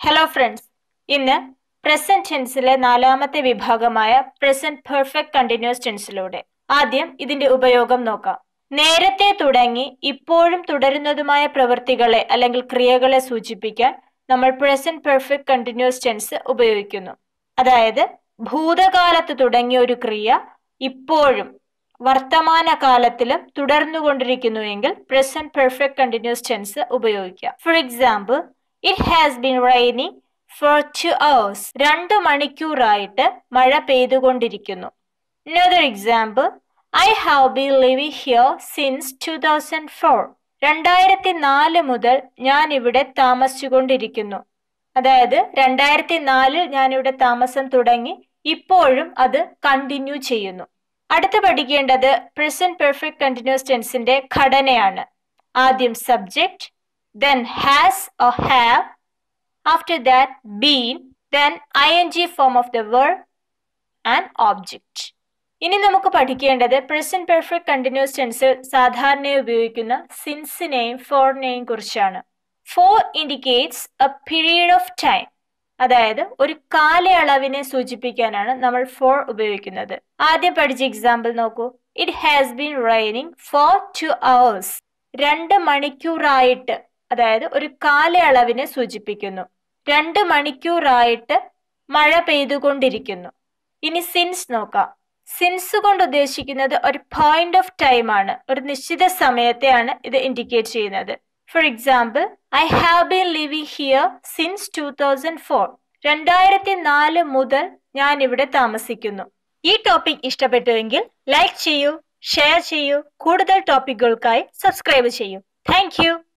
Hello friends ഇന്ന് present ടെൻസിലെ നാലാമത്തെ വിഭാഗമായ പ്രസന്റ് പെർഫെക്റ്റ് കണ്ടിന്യൂസ് ടെൻസിലൂടെ ആദ്യം ഇതിന്റെ ഉപയോഗം നോക്കാം നേരത്തെ തുടങ്ങി ഇപ്പോഴും തുടരുന്നതുമായ പ്രവൃത്തികളെ അല്ലെങ്കിൽ ക്രിയകളെ സൂചിപ്പിക്കാൻ നമ്മൾ പ്രസന്റ് പെർഫെക്റ്റ് കണ്ടിന്യൂസ് ടെൻസ് ഉപയോഗിക്കുന്നു അതായത് ഭൂതകാലത്ത് തുടങ്ങിയ ഒരു ക്രിയ ഇപ്പോഴും വർത്തമാനകാലത്തിലും തുടർന്നുകൊണ്ടിരിക്കുന്നുവെങ്കിൽ പ്രസന്റ് പെർഫെക്റ്റ് കണ്ടിന്യൂസ് ടെൻസ് ഉപയോഗിക്കാം for example it has been raining for two hours രണ്ട് മണിക്കൂറായിട്ട് മഴ പെയ്തുകൊണ്ടിരിക്കുന്നു another example I have been living here since two thousand four രണ്ടായിരത്തി നാല് മുതൽ ഞാൻ ഇവിടെ താമസിച്ചുകൊണ്ടിരിക്കുന്നു അതായത് രണ്ടായിരത്തി നാലിൽ ഞാൻ ഇവിടെ താമസം തുടങ്ങി ഇപ്പോഴും അത് കണ്ടിന്യൂ ചെയ്യുന്നു അടുത്ത് പഠിക്കേണ്ടത് പ്രസന്റ് പെർഫെക്റ്റ് കണ്ടിന്യൂസ് ടെൻസിന്റെ ഘടനയാണ് ആദ്യം subject then has or have, after that been, then ing form of the verb and object. ഇനി നമുക്ക് പഠിക്കേണ്ടത് പ്രസന്റ് പെർഫെക്റ്റ് കണ്ടിന്യൂസ് ടെൻസിൽ സാധാരണയായി ഉപയോഗിക്കുന്ന സിൻസിനെയും ഫോറിനെയും കുറിച്ചാണ് for indicates a period of time അതായത് ഒരു കാലയളവിനെ സൂചിപ്പിക്കാനാണ് നമ്മൾ ഫോർ ഉപയോഗിക്കുന്നത് ആദ്യം പഠിച്ച എക്സാമ്പിൾ നോക്കൂ it has been raining for two hours രണ്ട് മണിക്കൂറായിട്ട് അതായത് ഒരു കാലയളവിനെ സൂചിപ്പിക്കുന്നു രണ്ട് മണിക്കൂറായിട്ട് മഴ പെയ്തുകൊണ്ടിരിക്കുന്നു ഇനി സിൻസ് നോക്കാം സിൻസ് കൊണ്ട് ഉദ്ദേശിക്കുന്നത് ഒരു പോയിന്റ് ഓഫ് ടൈം ആണ് ഒരു നിശ്ചിത സമയത്തെയാണ് ഇത് ഇൻഡിക്കേറ്റ് ചെയ്യുന്നത് for example I have been living here since two thousand four രണ്ടായിരത്തി നാല് മുതൽ ഞാൻ ഇവിടെ താമസിക്കുന്നു ഈ ടോപ്പിക് ഇഷ്ടപ്പെട്ടുവെങ്കിൽ ലൈക്ക് ചെയ്യൂ ഷെയർ ചെയ്യൂ കൂടുതൽ ടോപ്പിക്കുകൾക്കായി സബ്സ്ക്രൈബ് ചെയ്യൂ താങ്ക്